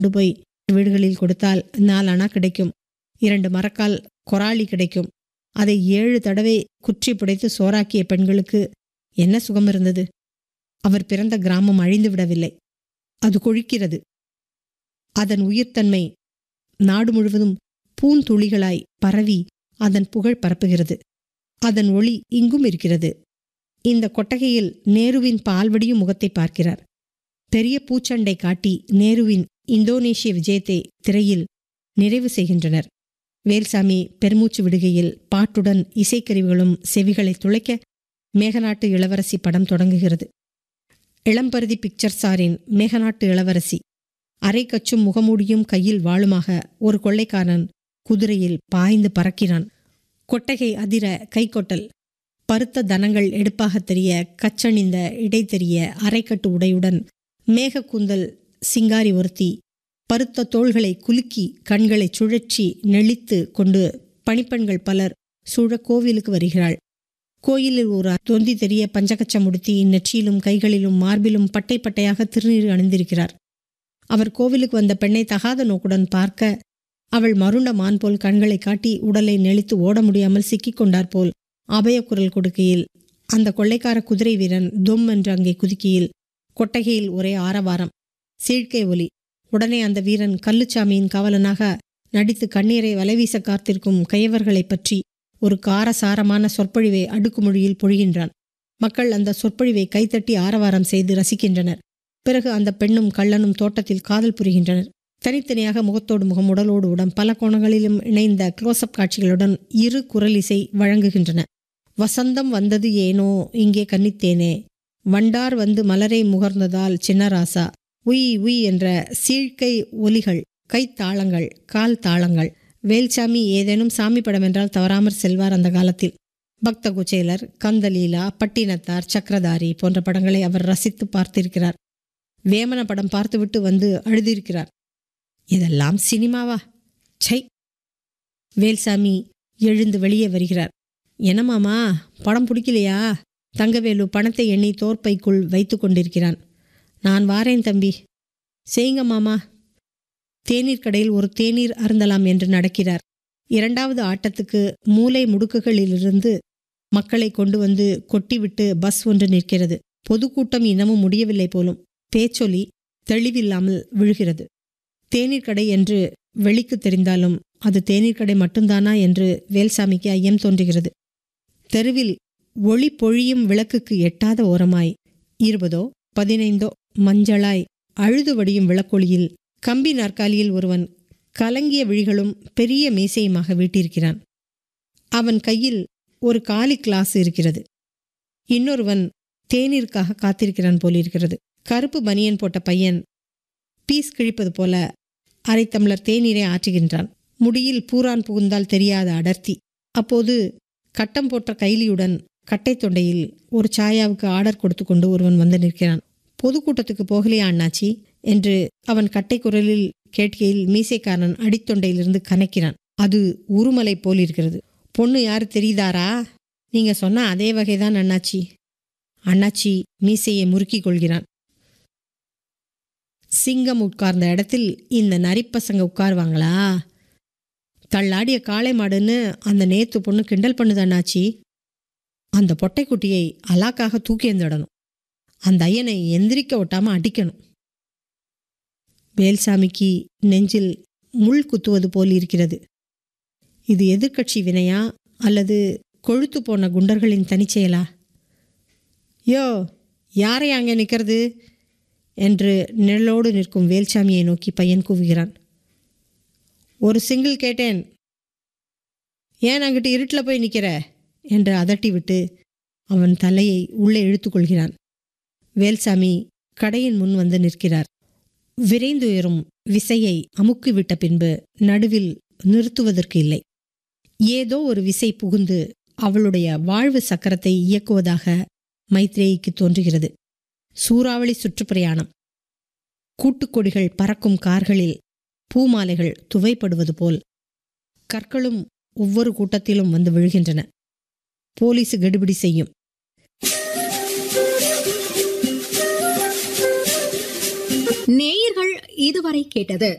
கொண்டு போய் வீடுகளில் கொடுத்தால் நாலு அணா கிடைக்கும் இரண்டு மரக்கால் கொராளி கிடைக்கும் அதை ஏழு தடவை குற்றி புடைத்து சோறாக்கிய பெண்களுக்கு என்ன சுகம் இருந்தது அவர் பிறந்த கிராமம் அழிந்து விடவில்லை அது கொழிக்கிறது அதன் உயிர்த்தன்மை நாடு முழுவதும் பூந்துளிகளாய் பரவி அதன் புகழ் பரப்புகிறது அதன் ஒளி இங்கும் இருக்கிறது இந்த கொட்டகையில் நேருவின் பால்வடியும் முகத்தை பார்க்கிறார் பெரிய பூச்சண்டை காட்டி நேருவின் இந்தோனேஷிய விஜயத்தை திரையில் நிறைவு செய்கின்றனர் வேல்சாமி பெருமூச்சு விடுகையில் பாட்டுடன் இசைக்கருவிகளும் செவிகளை துளைக்க மேகநாட்டு இளவரசி படம் தொடங்குகிறது இளம்பருதி பிக்சர்ஸாரின் மேகநாட்டு இளவரசி அரை கச்சும் முகமூடியும் கையில் வாளுமாக ஒரு கொள்ளைக்காரன் குதிரையில் பாய்ந்து பறக்கிறான் கொட்டகை அதிர கைகொட்டல் பருத்த தனங்கள் எடுப்பாகத் தெரிய கச்சணிந்த இடை தெரிய அரைக்கட்டு உடையுடன் மேகக்கூந்தல் சிங்காரி ஒருத்தி பருத்த தோள்களை குலுக்கி கண்களை சுழற்றி நெளித்து கொண்டு பணிப்பெண்கள் பலர் சூழ கோவிலுக்கு வருகிறாள் கோயிலில் ஒரு தொந்தி தெரிய பஞ்சகச்சம் உடுத்தி நெற்றியிலும் கைகளிலும் மார்பிலும் பட்டை பட்டையாக திருநீர் அணிந்திருக்கிறார் அவர் கோவிலுக்கு வந்த பெண்ணை தகாத நோக்குடன் பார்க்க அவள் மருண்ட மான் போல் கண்களை காட்டி உடலை நெளித்து ஓட முடியாமல் சிக்கிக் கொண்டார் போல் அபயக்குரல் கொடுக்கையில் அந்த கொள்ளைக்கார குதிரை வீரன் தொம் என்று அங்கே குதிக்கையில் கொட்டகையில் ஒரே ஆரவாரம் சீழ்க்கை ஒலி உடனே அந்த வீரன் கல்லுச்சாமியின் காவலனாக நடித்து கண்ணீரை வலைவீச காத்திருக்கும் கையவர்களைப் பற்றி ஒரு காரசாரமான சொற்பொழிவை அடுக்குமொழியில் பொழிகின்றான் மக்கள் அந்த சொற்பொழிவை கைத்தட்டி ஆரவாரம் செய்து ரசிக்கின்றனர் பிறகு அந்த பெண்ணும் கள்ளனும் தோட்டத்தில் காதல் புரிகின்றனர் தனித்தனியாக முகத்தோடு முகம் உடலோடு உடம் பல கோணங்களிலும் இணைந்த க்ளோஸ்அப் காட்சிகளுடன் இரு குரலிசை வழங்குகின்றன வசந்தம் வந்தது ஏனோ இங்கே கன்னித்தேனே வண்டார் வந்து மலரை முகர்ந்ததால் சின்னராசா உய் உய் என்ற சீழ்க்கை ஒலிகள் கைத்தாளங்கள் கால் தாளங்கள் வேல்சாமி ஏதேனும் சாமி படம் என்றால் தவறாமற் செல்வார் அந்த காலத்தில் பக்த குச்சேலர் கந்தலீலா பட்டினத்தார் சக்கரதாரி போன்ற படங்களை அவர் ரசித்து பார்த்திருக்கிறார் வேமன படம் பார்த்துவிட்டு வந்து அழுதிருக்கிறார் இதெல்லாம் சினிமாவா சை வேல்சாமி எழுந்து வெளியே வருகிறார் என்ன மாமா படம் பிடிக்கலையா தங்கவேலு பணத்தை எண்ணி தோற்பைக்குள் வைத்து கொண்டிருக்கிறான் நான் வாரேன் தம்பி செய்யுங்க மாமா தேநீர் கடையில் ஒரு தேநீர் அருந்தலாம் என்று நடக்கிறார் இரண்டாவது ஆட்டத்துக்கு மூலை முடுக்குகளிலிருந்து மக்களை கொண்டு வந்து கொட்டிவிட்டு பஸ் ஒன்று நிற்கிறது பொதுக்கூட்டம் இன்னமும் முடியவில்லை போலும் பேச்சொலி தெளிவில்லாமல் விழுகிறது தேநீர் கடை என்று வெளிக்கு தெரிந்தாலும் அது தேநீர் கடை மட்டும்தானா என்று வேல்சாமிக்கு ஐயம் தோன்றுகிறது தெருவில் ஒளி பொழியும் விளக்குக்கு எட்டாத ஓரமாய் இருபதோ பதினைந்தோ மஞ்சளாய் அழுது வடியும் விளக்கொளியில் கம்பி நாற்காலியில் ஒருவன் கலங்கிய விழிகளும் பெரிய மீசையுமாக வீட்டிருக்கிறான் அவன் கையில் ஒரு காலி கிளாஸ் இருக்கிறது இன்னொருவன் தேநீருக்காக காத்திருக்கிறான் போலிருக்கிறது கருப்பு பனியன் போட்ட பையன் பீஸ் கிழிப்பது போல அரை தம்ளர் தேநீரை ஆற்றுகின்றான் முடியில் பூரான் புகுந்தால் தெரியாத அடர்த்தி அப்போது கட்டம் போட்ட கைலியுடன் கட்டை தொண்டையில் ஒரு சாயாவுக்கு ஆர்டர் கொடுத்து கொண்டு ஒருவன் வந்து நிற்கிறான் பொதுக்கூட்டத்துக்கு போகலையா அண்ணாச்சி என்று அவன் கட்டை குரலில் கேட்கையில் மீசைக்காரன் அடித்தொண்டையிலிருந்து கனைக்கிறான் அது உருமலை போல் இருக்கிறது பொண்ணு யாரு தெரியுதாரா நீங்க சொன்ன அதே வகைதான் அண்ணாச்சி அண்ணாச்சி மீசையை முறுக்கிக் கொள்கிறான் சிங்கம் உட்கார்ந்த இடத்தில் இந்த நரிப்பசங்க உட்காருவாங்களா தள்ளாடிய காளை மாடுன்னு அந்த நேத்து பொண்ணு கிண்டல் பண்ணுது அண்ணாச்சி அந்த பொட்டைக்குட்டியை அலாக்காக தூக்கி எந்திடணும் அந்த ஐயனை எந்திரிக்க ஒட்டாம அடிக்கணும் வேல்சாமிக்கு நெஞ்சில் முள் குத்துவது போல் இருக்கிறது இது எதிர்க்கட்சி வினையா அல்லது கொழுத்து போன குண்டர்களின் தனிச்செயலா யோ யாரை அங்கே நிற்கிறது என்று நிழலோடு நிற்கும் வேல்சாமியை நோக்கி பையன் கூவுகிறான் ஒரு சிங்கிள் கேட்டேன் ஏன் அங்கிட்டு இருட்டில் போய் நிற்கிற என்று அதட்டிவிட்டு அவன் தலையை உள்ளே இழுத்துக்கொள்கிறான் வேல்சாமி கடையின் முன் வந்து நிற்கிறார் விரைந்துயரும் விசையை அமுக்கிவிட்ட பின்பு நடுவில் நிறுத்துவதற்கு இல்லை ஏதோ ஒரு விசை புகுந்து அவளுடைய வாழ்வு சக்கரத்தை இயக்குவதாக மைத்ரேயிக்கு தோன்றுகிறது சூறாவளி சுற்றுப்பிரயாணம் கூட்டுக்கொடிகள் பறக்கும் கார்களில் பூமாலைகள் துவைப்படுவது போல் கற்களும் ஒவ்வொரு கூட்டத்திலும் வந்து விழுகின்றன போலீஸ் கெடுபிடி செய்யும் நேயர்கள் இதுவரை கேட்டது